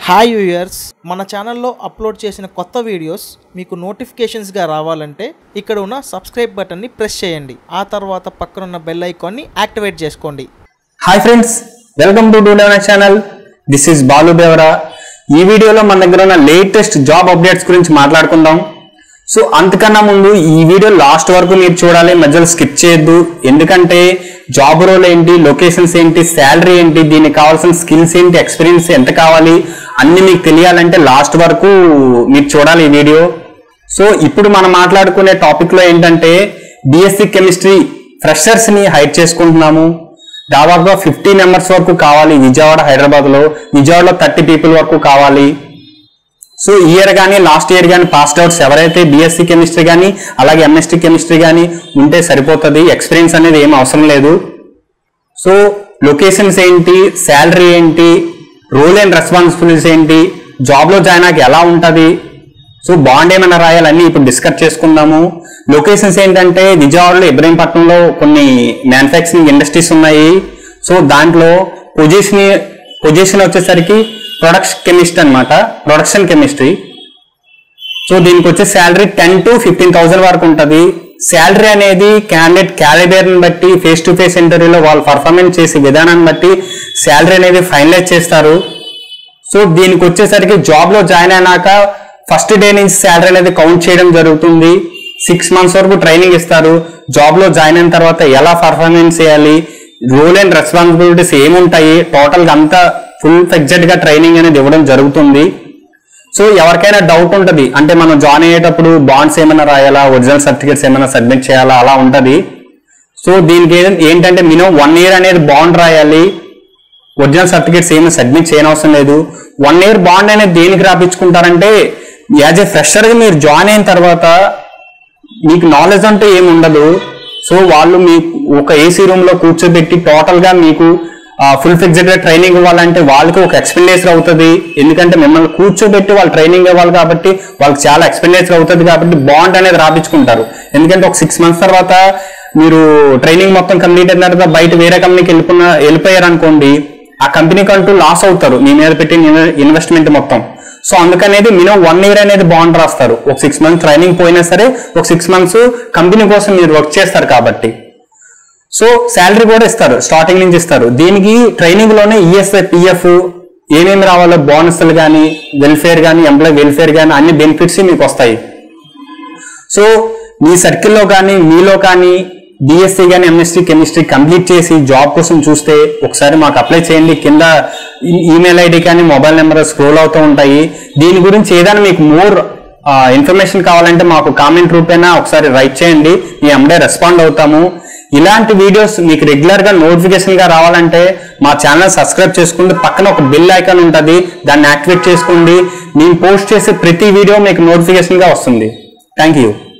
hi viewers మన ఛానల్లో upload చేసిన కొత్త వీడియోస్ మీకు నోటిఫికేషన్స్గా రావాలంటే ఇక్కడ ఉన్న సబ్స్క్రైబ్ బటన్ని ప్రెస్ చేయండి ఆ తర్వాత పక్కనున్న బెల్ ఐకాన్ని యాక్టివేట్ చేసుకోండి హాయ్ ఫ్రెండ్స్ వెల్కమ్ టు డూ డెవన channel this is Balu Devara ఈ వీడియోలో మన దగ్గర ఉన్న లేటెస్ట్ జాబ్ అప్డేట్స్ గురించి మాట్లాడుకుందాం సో అంతకన్నా ముందు ఈ వీడియో లాస్ట్ వరకు మీరు చూడాలి మధ్యలో స్కిప్ చేయొద్దు ఎందుకంటే జాబ్ రోల్ ఏంటి లొకేషన్స్ ఏంటి శాలరీ ఏంటి దీనికి కావాల్సిన స్కిల్స్ ఏంటి ఎక్స్పీరియన్స్ ఎంత కావాలి అన్ని మీకు తెలియాలంటే లాస్ట్ వరకు మీరు చూడాలి ఈ వీడియో సో ఇప్పుడు మనం మాట్లాడుకునే టాపిక్ లో ఏంటంటే బిఎస్సి కెమిస్ట్రీ ఫ్రెషర్స్ ని హైర్ చేసుకుంటున్నాము దాదాపుగా ఫిఫ్టీ మెంబర్స్ వరకు కావాలి విజయవాడ హైదరాబాద్ లో విజయవాడలో థర్టీ పీపుల్ వరకు కావాలి సో ఈ ఇయర్ కానీ లాస్ట్ ఇయర్ కానీ పాస్డ్ అవుట్స్ ఎవరైతే బీఎస్సీ కెమిస్ట్రీ కానీ అలాగే ఎంఎస్టీ కెమిస్ట్రీ కానీ ఉంటే సరిపోతుంది ఎక్స్పీరియన్స్ అనేది ఏం అవసరం లేదు సో లొకేషన్స్ ఏంటి శాలరీ ఏంటి రోల్ అండ్ రెస్పాన్సిబిలిటీస్ ఏంటి జాబ్లో జాయిన్ అయ్యాక ఎలా ఉంటుంది సో బాండ్ ఏమైనా రాయాలని ఇప్పుడు డిస్కస్ చేసుకుందాము లొకేషన్స్ ఏంటంటే విజయవాడలో ఇబ్రహీంపట్నంలో కొన్ని మ్యానుఫ్యాక్చరింగ్ ఇండస్ట్రీస్ ఉన్నాయి సో దాంట్లో పొజిషన్ పొజిషన్ వచ్చేసరికి ప్రొడక్షన్ కెమిస్ట్ అన్నమాట ప్రొడక్షన్ కెమిస్ట్రీ సో దీనికి వచ్చే salary ten to fifteen thousand వరకు ఉంటుంది శాలరీ అనేది క్యాండిడేట్ క్యాలిబర్ని బట్టి ఫేస్ టు ఫేస్ ఇంటర్వ్యూలో వాళ్ళు పర్ఫార్మెన్స్ చేసే విధానాన్ని బట్టి శాలరీ అనేది ఫైనలైజ్ చేస్తారు సో దీనికి వచ్చేసరికి జాబ్ లో జాయిన్ అయినాక ఫస్ట్ డే నుంచి శాలరీ అనేది కౌంట్ చేయడం జరుగుతుంది సిక్స్ మంత్స్ వరకు ట్రైనింగ్ ఇస్తారు జాబ్ లో జాయిన్ అయిన తర్వాత ఎలా పర్ఫార్మెన్స్ చేయాలి రోల్ అండ్ రెస్పాన్సిబిలిటీస్ ఏముంటాయి టోటల్ గా అంతా ఫుల్ ఫెక్జెడ్ గా ట్రైనింగ్ అనేది ఇవ్వడం జరుగుతుంది సో ఎవరికైనా డౌట్ ఉంటుంది అంటే మనం జాయిన్ అయ్యేటప్పుడు బాండ్స్ ఏమైనా రాయాలా ఒరిజినల్ సర్టిఫికేట్స్ ఏమైనా సబ్మిట్ చేయాలా అలా ఉంటది సో దీనికి ఏ- ఏంటంటే మినిమం వన్ ఇయర్ అనేది బాండ్ రాయాలి ఒరిజినల్ సర్టిఫికేట్స్ ఏమీ సబ్మిట్ చేయనవసరం లేదు వన్ ఇయర్ బాండ్ అనేది దేనికి రాపించుకుంటారంటే యాజ్ ఏ ఫ్రెషర్ గా మీరు జాయిన్ అయిన తర్వాత మీకు నాలెడ్జ్ అంటే ఏమి ఉండదు సో వాళ్ళు మీకు ఒక ఏసీ రూమ్ లో కూర్చోబెట్టి టోటల్ గా మీకు ఫుల్ ఫిక్స్డ్ గా ట్రైనింగ్ ఇవ్వాలంటే వాళ్ళకి ఒక ఎక్స్పెండిచర్ అవుతుంది ఎందుకంటే మిమ్మల్ని కూర్చోబెట్టి వాళ్ళు ట్రైనింగ్ ఇవ్వాలి కాబట్టి వాళ్ళకి చాలా ఎక్స్పెండిచర్ అవుతుంది కాబట్టి బాండ్ అనేది రాపించుకుంటారు ఎందుకంటే ఒక సిక్స్ మంత్స్ తర్వాత మీరు ట్రైనింగ్ మొత్తం కంప్లీట్ అయిన తర్వాత బయట వేరే కంపెనీకి వెళ్ళిపోయిన వెళ్ళిపోయారు అనుకోండి ఆ కంపెనీకి అంటూ లాస్ అవుతారు మీ మీద పెట్టిన ఇన్వెస్ట్మెంట్ మొత్తం సో అందుకనేది మినిమం వన్ ఇయర్ అనేది బాండ్ రాస్తారు ఒక సిక్స్ మంత్స్ ట్రైనింగ్ పోయినా సరే ఒక సిక్స్ మంత్స్ కంపెనీ కోసం మీరు వర్క్ చేస్తారు కాబట్టి సో శాలరీ కూడా ఇస్తారు స్టార్టింగ్ నుంచి ఇస్తారు దీనికి ట్రైనింగ్ లోనే ఈఎస్ఐ పిఎఫ్ ఏమేమి రావాలో బోనస్లు కానీ వెల్ఫేర్ కానీ ఎంప్లాయ్ వెల్ఫేర్ కానీ అన్ని బెనిఫిట్స్ మీకు వస్తాయి సో మీ సర్కిల్లో కానీ మీలో కానీ డిఎస్సి కానీ ఎంఎస్టీ కెమిస్ట్రీ కంప్లీట్ చేసి జాబ్ కోసం చూస్తే ఒకసారి మాకు అప్లై చేయండి కింద ఈ- ఈమెయిల్ ఐడి కానీ మొబైల్ నెంబర్ స్క్రోల్ అవుతూ ఉంటాయి దీని గురించి ఏదైనా మీకు మోర్ ఇన్ఫర్మేషన్ కావాలంటే మాకు కామెంట్ రూపేనా ఒకసారి రైట్ చేయండి మీ అమ్మడే రెస్పాండ్ అవుతాము ఇలాంటి వీడియోస్ మీకు రెగ్యులర్ గా నోటిఫికేషన్ గా రావాలంటే మా ఛానల్ సబ్స్క్రైబ్ చేసుకోండి పక్కన ఒక బిల్ ఐకాన్ ఉంటుంది దాన్ని యాక్టివేట్ చేసుకోండి మేము పోస్ట్ చేసే ప్రతి వీడియో మీకు నోటిఫికేషన్ గా వస్తుంది థ్యాంక్ యూ